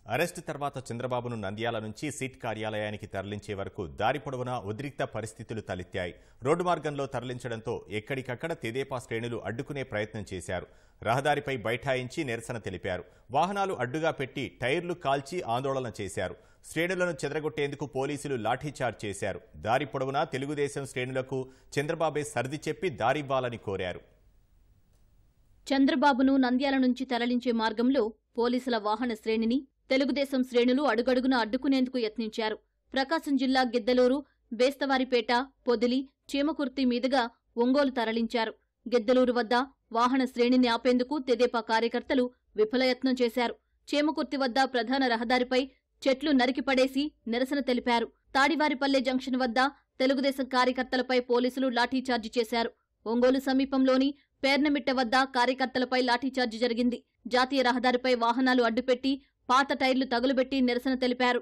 arrest తర్వాత చంద్రబాబును నంద్యాల నుంచి సిట్ కార్యాలయానికి తరలించే వరకు దారి పొడవునా ఉద్రిక్త పరిస్థితులు తలెత్తాయి రోడ్డు మార్గంలో తరలించడంతో ఎక్కడికక్కడ తెదేపా శ్రేణులు అడ్డుకునే ప్రయత్నం చేశారు రహదారిపై బైఠాయించి నిరసన తెలిపారు వాహనాలు అడ్డుగా పెట్టి టైర్లు కాల్చి ఆందోళన చేశారు శ్రేణులను చెదరగొట్టేందుకు పోలీసులు లాఠీచార్జ్ చేశారు దారి పొడవునా తెలుగుదేశం శ్రేణులకు చంద్రబాబే సర్ది చెప్పి దారివ్వాలని కోరారు చంద్రబాబును నంద్యాల నుంచి తరలించే మార్గంలో పోలీసుల వాహన శ్రేణిని తెలుగుదేశం శ్రేణులు అడుగడుగున అడ్డుకునేందుకు యత్నించారు ప్రకాశం జిల్లా గిద్దలూరు బేస్తవారిపేట పొదిలి చీమకుర్తి మీదుగా ఒంగోలు తరలించారు గిద్దలూరు వద్ద వాహన శ్రేణిని ఆపేందుకు తెదేపా కార్యకర్తలు విఫలయత్నం చేశారు చీమకుర్తి వద్ద ప్రధాన రహదారిపై చెట్లు నరికిపడేసి నిరసన తెలిపారు తాడివారిపల్లె జంక్షన్ వద్ద తెలుగుదేశం కార్యకర్తలపై పోలీసులు లాఠీచార్జి చేశారు ఒంగోలు సమీపంలోని పేర్నమిట్ట వద్ద కార్యకర్తలపై లాఠీచార్జి జరిగింది జాతీయ రహదారిపై వాహనాలు అడ్డుపెట్టి పాత టైర్లు తగులుబెట్టి నిరసన తెలిపారు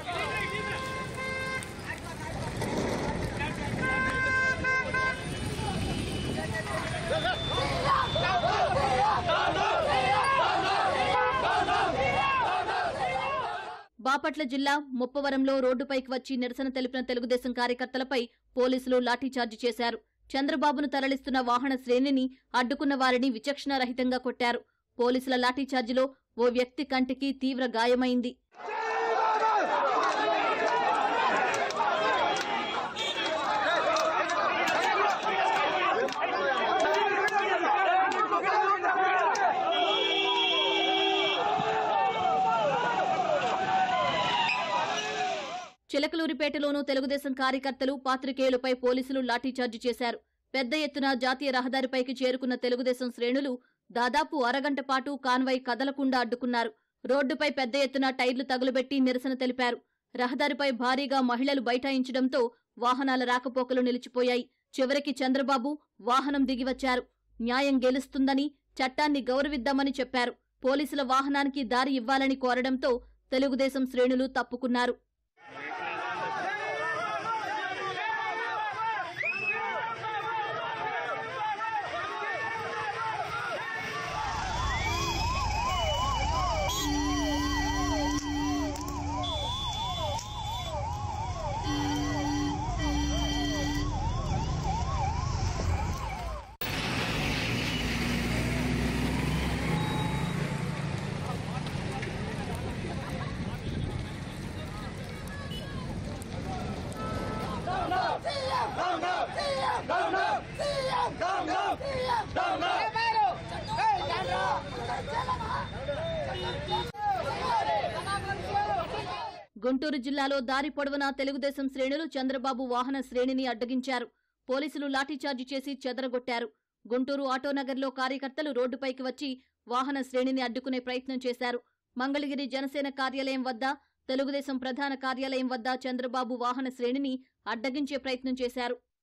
బాపట్ల జిల్లా ముప్పవరంలో రోడ్డుపైకి వచ్చి నిరసన తెలిపిన తెలుగుదేశం కార్యకర్తలపై పోలీసులు లాఠీచార్జి చేశారు చంద్రబాబును తరలిస్తున్న వాహన శ్రేణిని అడ్డుకున్న వారిని విచక్షణారహితంగా కొట్టారు పోలీసుల లాఠీచార్జిలో ఓ వ్యక్తి కంటికి తీవ్ర గాయమైంది చిలకలూరిపేటలోనూ తెలుగుదేశం కార్యకర్తలు పాత్రికేయులపై పోలీసులు లాఠీచార్జి చేశారు పెద్ద ఎత్తున జాతీయ రహదారిపైకి చేరుకున్న తెలుగుదేశం శ్రేణులు దాదాపు అరగంట పాటు కాన్వాయ్ కదలకుండా అడ్డుకున్నారు రోడ్డుపై పెద్ద ఎత్తున టైర్లు తగులుబెట్టి నిరసన తెలిపారు రహదారిపై భారీగా మహిళలు బైఠాయించడంతో వాహనాల రాకపోకలు నిలిచిపోయాయి చివరికి చంద్రబాబు వాహనం దిగివచ్చారు న్యాయం గెలుస్తుందని చట్టాన్ని గౌరవిద్దామని చెప్పారు పోలీసుల వాహనానికి దారి ఇవ్వాలని కోరడంతో తెలుగుదేశం శ్రేణులు తప్పుకున్నారు గుంటూరు జిల్లాలో దారి పొడవునా తెలుగుదేశం శ్రేణులు చంద్రబాబు వాహన శ్రేణిని అడ్డగించారు పోలీసులు లాఠీచార్జి చేసి చెదరగొట్టారు గుంటూరు ఆటోనగర్లో కార్యకర్తలు రోడ్డుపైకి వచ్చి వాహన శ్రేణిని అడ్డుకునే ప్రయత్నం చేశారు మంగళగిరి జనసేన కార్యాలయం వద్ద తెలుగుదేశం ప్రధాన కార్యాలయం వద్ద చంద్రబాబు వాహన శ్రేణిని అడ్డగించే ప్రయత్నం చేశారు